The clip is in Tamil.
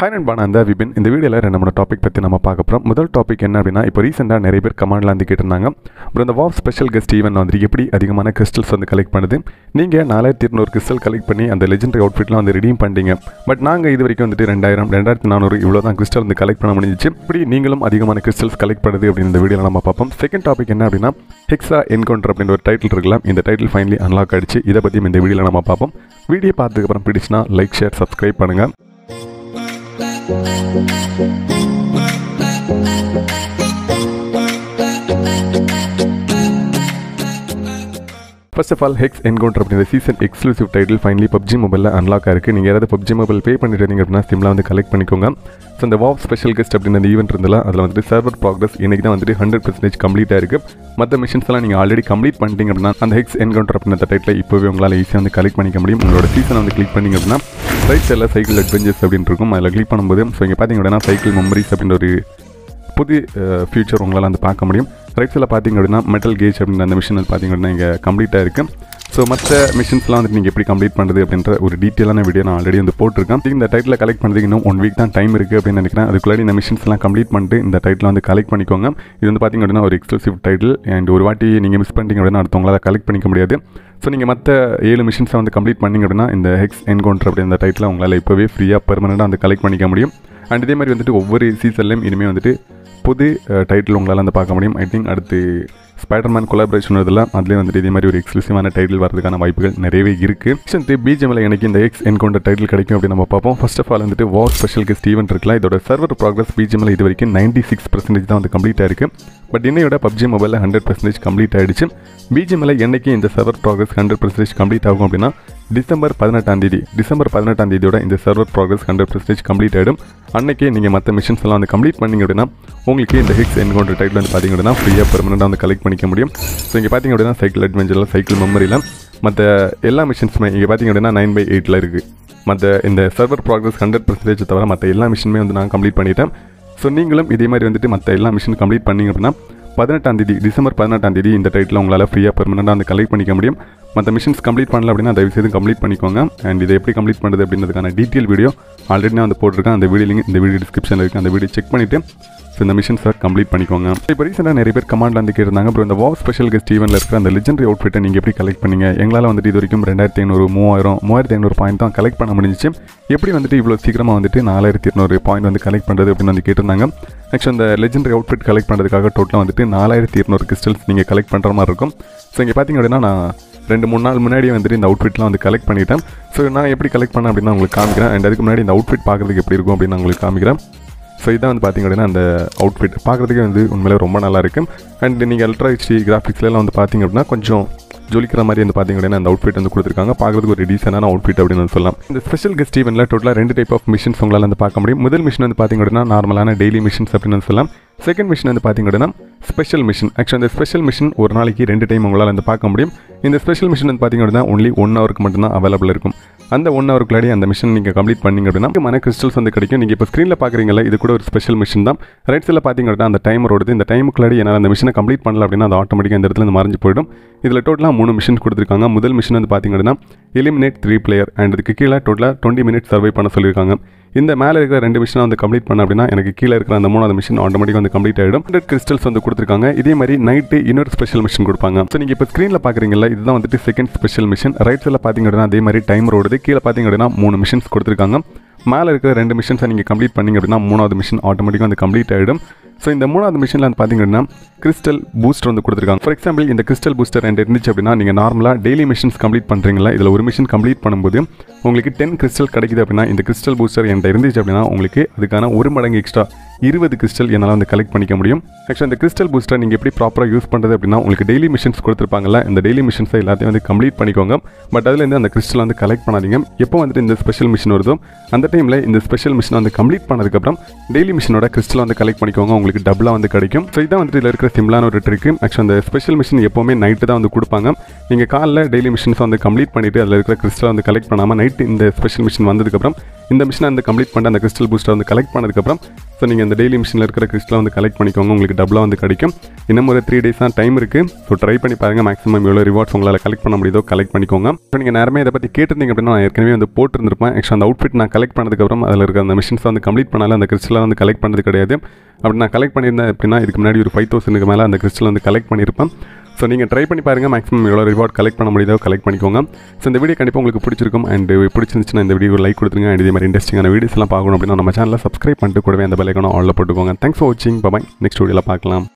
ஹாய் நண்பா நான் தான் விபின் இந்த வீடியோவில் ரெண்டு மூணு டாபிக் பற்றி நம்ம பார்க்க போகிறோம் முதல் டாபிக் என்ன அப்படின்னா இப்போ ரீசெண்டாக நிறைய பேர் கமெண்ட்ல வந்து கேட்டிருந்தாங்க அப்புறம் இந்த வாப் ஸ்பெஷல் கெஸ்ட் ஈவெண்ட் வந்து எப்படி அதிகமான கிறிஸ்டல்ஸ் வந்து கலெக்ட் பண்ணுது நீங்கள் நாலாயிரத்தி இருநூறு கிறிஸ்டல் கலெக்ட் பண்ணி அந்த லெஜெண்டரி அவுட்ஃபிட்லாம் வந்து ரெடீம் பண்ணிட்டீங்க பட் நாங்கள் இது வரைக்கும் வந்துட்டு ரெண்டாயிரம் ரெண்டாயிரத்தி நானூறு இவ்வளோ தான் கிறிஸ்டல் வந்து கலெக்ட் பண்ண முடிஞ்சிச்சு இப்படி நீங்களும் அதிகமான கிறிஸ்டல்ஸ் கலெக்ட் பண்ணுது அப்படின்னு இந்த வீடியோவில் நம்ம பார்ப்போம் செகண்ட் டாபிக் என்ன அப்படின்னா ஹெக்ஸா என்கவுண்டர் அப்படின்ற ஒரு டைட்டில் இருக்கலாம் இந்த டைட்டில் ஃபைனலி அன்லாக் ஆயிடுச்சு இதை பற்றியும் இந்த வீடியோவில் நம்ம பார்ப்போம் வீடியோ பார்த்ததுக்கப்புறம் பிடிச்சினா லைக் ஷேர் சப்ஸ்கிரைப் பண்ணுங்கள் first of all hex encounter அப்படிங்கிற season exclusive title finally PUBG மொபைலில் அன்லாக் இருக்குது நீங்கள் யாராவது பப்ஜி மொபைல் பே பண்ணிட்டு இருந்தீங்க அப்படின்னா சிம்லாம் வந்து கலெக்ட் பண்ணிக்கோங்க ஸோ இந்த வாப் ஸ்பெஷல் கெஸ்ட் அப்படின்னு அந்த ஈவெண்ட் இருந்தல அதில் வந்துட்டு சர்வர் ப்ராக்ரஸ் இன்னைக்கு தான் வந்துட்டு ஹண்ட்ரட் பர்சன்டேஜ் கம்ப்ளீட் ஆயிருக்கு மற்ற மிஷின்ஸ் எல்லாம் நீங்கள் ஆல்ரெடி கம்ப்ளீட் பண்ணிட்டீங்க அப்படின்னா அந்த ஹெக்ஸ் என்கவுண்டர் அப்படின்ற டைட்டில் இப்போவே உங்களால் ஈஸியாக வந்து கலெக்ட் பண்ணிக்க முடியும் உங்களோட சீசன் வந்து கிளிக் பண்ணிங்க அப்படின்னா ரைட் சைடில் சைக்கிள் அட்வென்ச்சர்ஸ் அப்படின்னு இருக்கும் அதில் கிளிக் பண்ணும்போது ஸோ இங்கே பார்த்தீங்க அப்படின்னா சைக்கிள் மெமரிஸ் அப்படின்ற ஒரு புது ஃபியூச்சர் உங்களால் வந்து பார்க்க முடியும் ரைட் சைடில் பார்த்தீங்க அப்படின்னா மெட்டல் கேஜ் அப்படின்ற அந்த மிஷின் வந்து பார்த்தீங்க அப்படின்னா இங்கே கம்ப்ளீட்டாக இருக்குது ஸோ மற்ற மிஷின்ஸ்லாம் வந்துட்டு நீங்கள் எப்படி கம்ப்ளீட் பண்ணுறது அப்படின்ற ஒரு டீட்டெயிலான வீடியோ நான் ஆல்ரெடி வந்து போட்டிருக்கேன் இந்த டைட்டில் கலெக்ட் பண்ணுறதுக்கு இன்னும் ஒன் வீக் தான் டைம் இருக்குது அப்படின்னு நினைக்கிறேன் அதுக்குள்ளாடி இந்த மிஷின்ஸ்லாம் கம்ப்ளீட் பண்ணிட்டு இந்த டைட்டில் வந்து கலெக்ட் பண்ணிக்கோங்க இது வந்து பார்த்தீங்க அப்படின்னா ஒரு எக்ஸ்க்ளூசிவ் டைட்டில் அண்ட் ஒரு வாட்டி நீங்கள் மிஸ் பண்ணிட்டீங்க அப்படின்னா அடுத்தவங்களால் கலெக்ட் பண்ணிக்க முடியாது ஸோ நீங்கள் மற்ற ஏழு மிஷின்ஸை வந்து கம்ப்ளீட் பண்ணிங்க அப்படின்னா இந்த ஹெக்ஸ் என்கவுண்டர் அப்படின்ற டைட்டில் உங்களால் இப்போவே ஃப்ரீயாக பெர்மனெண்ட்டாக வந்து கலெக்ட் பண்ணிக்க முடியும் அண்ட் இதே மாதிரி வந்துட்டு ஒவ்வொரு சீசன்லையும் இனிமேல் வந்துட்டு புது டைட்டில் உங்களால் வந்து பார்க்க முடியும் ஐ திங்க் அடுத்து ஸ்பைடர்மேன் கொலாபரேஷன் இதெல்லாம் அதுலேயே வந்துட்டு இதே மாதிரி ஒரு எக்ஸ்க்ளூசிவான டைட்டில் வரதுக்கான வாய்ப்புகள் நிறையவே இருக்குது நெக்ஸ்ட் பிஜிஎம்ல எனக்கு இந்த எக்ஸ் என்கவுண்டர் டைட்டில் கிடைக்கும் அப்படின்னு நம்ம பார்ப்போம் ஃபர்ஸ்ட் ஆஃப் ஆல் வந்துட்டு வார் ஸ்பெஷல் கெஸ்ட் ஈவெண்ட் இருக்கலாம் இதோட சர்வர் ப்ராக்ரஸ் பிஜிஎம்ல இது வரைக்கும் நைன்டி சிக்ஸ் பர்சன்டேஜ் தான் வந்து கம்ப்ளீட் ஆயிருக்கு பட் இன்னையோட பப்ஜி மொபைலில் ஹண்ட்ரட் பர்சன்டேஜ் கம்ப்ளீட் ஆயிடுச்சு பிஜிஎம்ல என்னைக்கு இந்த server progress hundred percentage complete ஆகும் அப்படின்னா டிசம்பர் பதினெட்டாம் தேதி டிசம்பர் பதினெட்டாம் தேதியோட இந்த server progress hundred percentage complete ஆகிடும் அன்னைக்கே நீங்கள் மற்ற மிஷின்ஸ் எல்லாம் வந்து கம்ப்ளீட் பண்ணிங்க அப்படின்னா உங்களுக்கு இந்த ஹிக்ஸ் என்கவுண்டர் டைட்டில் வந்து பார்த்தீங்க அப்படின்னா ஃப்ரீயாக பெர்மனெண்ட்டாக வந்து கலெக்ட் பண்ணிக்க முடியும் ஸோ இங்கே பார்த்தீங்க அப்படின்னா சைக்கிள் அட்வென்ச்சரில் சைக்கிள் மெமரியில் மற்ற எல்லா மிஷின்ஸுமே இங்கே பார்த்தீங்க அப்படின்னா நைன் பை எயிட்டில் இருக்குது மற்ற இந்த சர்வர் ப்ராக்ரஸ் ஹண்ட்ரட் பர்சன்டேஜ் தவிர மற்ற எல்லா மிஷினுமே வந்து நான் கம்ப்ளீட் பண்ணிட்டேன் ஸோ நீங்களும் இதே மாதிரி வந்துட்டு மற்ற எல்லா மிஷின் கம்ப்ளீட் பண்ணிங்க அப்படின்னா பதினெட்டாம் தேதி டிசம்பர் பதினெட்டாம் தேதி இந்த டைட்டில் உங்களால் ஃப்ரீயாக பெர்மனெண்ட்டாக வந்து கலெக்ட் பண்ணிக்க முடியும் மற்ற மிஷின்ஸ் கம்ப்ளீட் பண்ணல அப்படின்னா தயவு செய்து கம்ப்ளீட் பண்ணிக்கோங்க அண்ட் இதை எப்படி கம்ப்ளீட் பண்ணுறது அப்படின்றதுக்கான டீட்டெயில் வீடியோ ஆல்ரெடி நான் வந்து போட்டிருக்கேன் அந்த வீடியோ லிங்க் இந்த வீடியோ டிஸ்கிரிப்ஷனில் இருக்குது அந்த வீடியோ செக் பண்ணிவிட்டு ஸோ இந்த மிஷின்ஸை கம்ப்ளீட் பண்ணிக்கோங்க இப்போ ரீசெண்டாக நிறைய பேர் கமாண்டில் வந்து கேட்டிருந்தாங்க அப்புறம் இந்த வாவ் ஸ்பெஷல் கெஸ்ட் ஈவெண்ட்டில் இருக்கிற அந்த லெஜெண்டரி அவுட்ஃபிட்டை நீங்கள் எப்படி கலெக்ட் பண்ணீங்க எங்களால் வந்துட்டு இது வரைக்கும் ரெண்டாயிரத்தி ஐநூறு மூவாயிரம் மூவாயிரத்தி ஐநூறு பாயிண்ட் தான் கலெக்ட் பண்ண முடிஞ்சிச்சு எப்படி வந்துட்டு இவ்வளோ சீக்கிரமாக வந்துட்டு நாலாயிரத்தி இருநூறு பாயிண்ட் வந்து கலெக்ட் பண்ணுறது அப்படின்னு வந்து கேட்டிருந்தாங்க நெக்ஸ்ட் அந்த லெஜெண்டரி அவுட்ஃபிட் கலெக்ட் பண்ணுறதுக்காக டோட்டலாக வந்துட்டு நாலாயிரத்தி இருநூறு கிறிஸ்டல்ஸ் நீங்கள் கலெக்ட் பண்ணுற மாதிரி இருக்கும் ஸோ இங்கே பார்த்தீங்க அப்படின்னா நான் ரெண்டு மூணு நாள் முன்னாடியே வந்துட்டு இந்த அவுட்ஃபிட்லாம் வந்து கலெக்ட் பண்ணிட்டேன் ஸோ நான் எப்படி கலெக்ட் பண்ணேன் அப்படின்னா உங்களுக்கு காமிக்கிறேன் அண்ட் அதுக்கு முன்னாடி இந்த அவுட்ஃபிட் பார்க்குறதுக்கு எப்படி இருக்கும் அப்படின்னு நான் உங்களுக்கு காமிக்கிறேன் ஸோ இதான் வந்து பார்த்திங்க அப்படின்னா அந்த அவுட்ஃபிட் பார்க்குறதுக்கே வந்து உண்மையிலே ரொம்ப நல்லா இருக்கும் அண்ட் நீங்கள் அல்ட்ரா ஹெச்டி கிராஃபிக்ஸ்லாம் வந்து பார்த்திங்க அப்படின்னா கொஞ்சம் ஜொலிக்கிற மாதிரி வந்து பார்த்திங்க அப்படின்னா அந்த அவுட்ஃபிட் வந்து கொடுத்துருக்காங்க பார்க்குறதுக்கு ஒரு டீசனான அவுட்ஃபிட் அப்படின்னு வந்து சொல்லலாம் இந்த ஸ்பெஷல் கெஸ்ட் ஈவெண்ட்டில் டோட்டலாக ரெண்டு டைப் ஆஃப் மிஷின்ஸ் உங்களால் வந்து பார்க்க முடியும் முதல் மிஷின் வந்து பார்த்திங்க அப்படின்னா நார்மலான டெய்லி மிஷின்ஸ் அப்படின்னு வந்து சொல்லலாம் செகண்ட் மிஷின் வந்து பார்த்திங்க அப்படின்னா ஸ்பெஷல் மிஷின் ஆக்சுவலி இந்த ஸ்பெஷல் மிஷின் ஒரு நாளைக்கு ரெண்டு டைம் உங்களால் வந்து பார்க்க முடியும் இந்த ஸ்பெஷல் மிஷின் வந்து பார்த்திங்க அப்படின்னா ஒன்லி ஒன் ஹவருக்கு மட்டும்தான் அவைலபிள் இருக்கும் அந்த ஒன் ஹவருக்குள்ளாடி அந்த மிஷின் நீங்கள் கம்ப்ளீட் பண்ணிங்க அப்படின்னா மன கிறிஸ்டல்ஸ் வந்து கிடைக்கும் நீங்கள் இப்போ ஸ்க்ரீனில் பார்க்குறீங்களா இது கூட ஒரு ஸ்பெஷல் மிஷின் தான் ரைட் சைடில் பார்த்திங்க அப்படின்னா அந்த டைமர் ஓடுது இந்த டைமுக்குள்ளாடி என்னால் அந்த மிஷினை கம்ப்ளீட் பண்ணல அப்படின்னா அது ஆட்டோமேட்டிக்காக இந்த இடத்துல மறைஞ்சு போயிடும் இதில் டோட்டலாக மூணு மிஷின் கொடுத்துருக்காங்க முதல் மிஷின் வந்து பார்த்திங்க அப்படின்னா எலிமினேட் த்ரீ பிளேயர் அண்ட் இதுக்கு கீழே டோட்டலாக டுவெண்ட்டி மினிட்ஸ் சர்வை பண்ண சொல்லியிருக்காங்க இந்த மேலே இருக்கிற ரெண்டு மிஷினை வந்து கம்ப்ளீட் பண்ண அப்படின்னா எனக்கு கீழே இருக்கிற அந்த மூணாவது மிஷின் ஆட்டோமேட்டிக் வந்து கம்ப்ளீட் ஆகிடும் ஹண்ட்ரட் கிறிஸ்டல்ஸ் வந்து கொடுத்துருக்காங்க இதே மாதிரி நைட்டு இன்னொரு ஸ்பெஷல் மிஷின் கொடுப்பாங்க ஸோ நீங்கள் இப்போ ஸ்க்ரீனில் பார்க்குறீங்களா இதுதான் வந்துட்டு செகண்ட் ஸ்பெஷல் மிஷின் ரைட் சைடில் பார்த்தீங்க அப்படின்னா அதே மாதிரி டைமர் ஓடுது கீழே பார்த்தீங்க அப்படின்னா மூணு மிஷின்ஸ் கொடுத்துருக்காங்க மேலே இருக்கிற ரெண்டு மிஷின்ஸை நீங்கள் கம்ப்ளீட் பண்ணிங்க அப்படின்னா மூணாவது மிஷின் ஆட்டோமேட்டிக்காக வந்து கம்ப்ளீட் ஆகிடும் ஸோ இந்த மூணாவது மிஷினில் வந்து பார்த்தீங்க அப்படின்னா கிறிஸ்டல் பூஸ்டர் வந்து கொடுத்துருக்காங்க ஃபார் எக்ஸாம்பிள் இந்த கிறிஸ்டல் பூஸ்டர் ரெண்டு இருந்துச்சு அப்படின்னா நீங்கள் நார்மலாக டெய்லி மிஷின்ஸ் கம்ப்ளீட் பண்ணுறீங்களா இதில் ஒரு மிஷின் கம்ப்ளீட் பண்ணும்போது உங்களுக்கு டென் கிறிஸ்டல் கிடைக்குது அப்படின்னா இந்த கிறிஸ்டல் பூஸ்டர் என்கிட்ட இருந்துச்சு அப்படின்னா உங்களுக்கு அதுக்கான ஒரு மடங்கு எக்ஸ்ட்ரா இருபது கிறிஸ்டல் என்னால் வந்து கலெக்ட் பண்ணிக்க முடியும் ஆக்சுவலி இந்த கிறிஸ்டல் பூஸ்டர் நீங்கள் எப்படி ப்ராப்பராக யூஸ் பண்ணுறது அப்படின்னா உங்களுக்கு டெய்லி மிஷின்ஸ் கொடுத்துருப்பாங்கல்ல இந்த டெய்லி மிஷின்ஸை எல்லாத்தையும் வந்து கம்ப்ளீட் பண்ணிக்கோங்க பட் அதுலேருந்து அந்த கிறிஸ்டல் வந்து கலெக்ட் பண்ணாதீங்க எப்போ வந்துட்டு இந்த ஸ்பெஷல் மிஷின் வருதோ அந்த டைமில் இந்த ஸ்பெஷல் மிஷின் வந்து கம்ப்ளீட் பண்ணதுக்கப்புறம் டெய்லி மிஷினோட கிறிஸ்டல் வந்து கலெக்ட் பண்ணிக்கோங்க உங்களுக்கு டபுளாக வந்து கிடைக்கும் ஸோ இதான் வந்துட்டு இதில் இருக்கிற சிம்பிளான ஒரு ட்ரிக்கு ஆக்சுவலி அந்த ஸ்பெஷல் மிஷின் எப்போவுமே நைட்டு தான் வந்து கொடுப்பாங்க நீங்கள் காலைல டெய்லி மிஷின்ஸ் வந்து கம்ப்ளீட் பண்ணிவிட்டு அதில் இருக்கிற கிறிஸ்டல் வந்து கலெக்ட் பண்ணாமல் நைட்டு இந்த ஸ்பெஷல் மிஷின் வந்ததுக்கப்புறம் இந்த மிஷினை வந்து கம்ப்ளீட் பண்ணிட்டு அந்த கிறிஸ்டல் பூஸ்டர் வந்து கலெக்ட் பண்ணதுக்கப்புறம் ஸோ நீங்கள் இந்த டெய்லி மிஷினில் இருக்கிற கிறிஸ்டலை வந்து கலெக்ட் பண்ணிக்கோங்க உங்களுக்கு டபுளாக வந்து கிடைக்கும் இன்னும் ஒரு த்ரீ டேஸ் தான் டைம் இருக்குது ஸோ ட்ரை பண்ணி பாருங்கள் மேக்ஸிமம் எவ்வளோ ரிவார்ட்ஸ் உங்களால் கலெக்ட் பண்ண முடியுதோ கலெக்ட் பண்ணிக்கோங்க ஸோ நீங்கள் நேரமே இதை பற்றி கேட்டிருந்தீங்க அப்படின்னா நான் ஏற்கனவே வந்து போட்டிருந்திருப்பேன் ஆக்சுவலாக அந்த அவுட்ஃபிட் நான் கலெக்ட் பண்ணதுக்கப்புறம் அதில் இருக்க அந்த மிஷின்ஸ் வந்து கம்ப்ளீட் பண்ணாலும் அந்த கிறிஸ்டலை வந்து கலெக்ட் பண்ணது கிடையாது அப்படி நான் கலெக்ட் பண்ணியிருந்தேன் அப்படின்னா இதுக்கு முன்னாடி ஒரு ஃபைவ் தௌசண்ட்க்கு மேலே அந்த கிறிஸ்டல் வந்து கலெக்ட் பண்ணியிருப்பேன் ஸோ நீங்கள் ட்ரை பண்ணி பாருங்கள் மேக்ஸிமம் எவ்வளோ ரிவார்ட் கலெக்ட் பண்ண முடியுதோ கலெக்ட் பண்ணிக்கோங்க ஸோ இந்த வீடியோ கண்டிப்பாக உங்களுக்கு பிடிச்சிருக்கும் அண்ட் பிடிச்சிருந்துச்சுன்னா இந்த வீடியோ லைக் கொடுத்துருங்க அண்ட் இதே மாதிரி இன்ட்ரெஸ்டிங்கான வீடியோஸ் எல்லாம் பார்க்கணும் அப்படின்னா நம்ம சேனலில் சப்ஸ்கிரைப் பண்ணிட்டு கூடவே அந்த பெல்லைக்கான ஆலில் போட்டுக்கோங்க தேங்க்ஸ் ஃபார் வாட்சிங் பாய் நெக்ஸ்ட் வீடியோவில் பார்க்கலாம்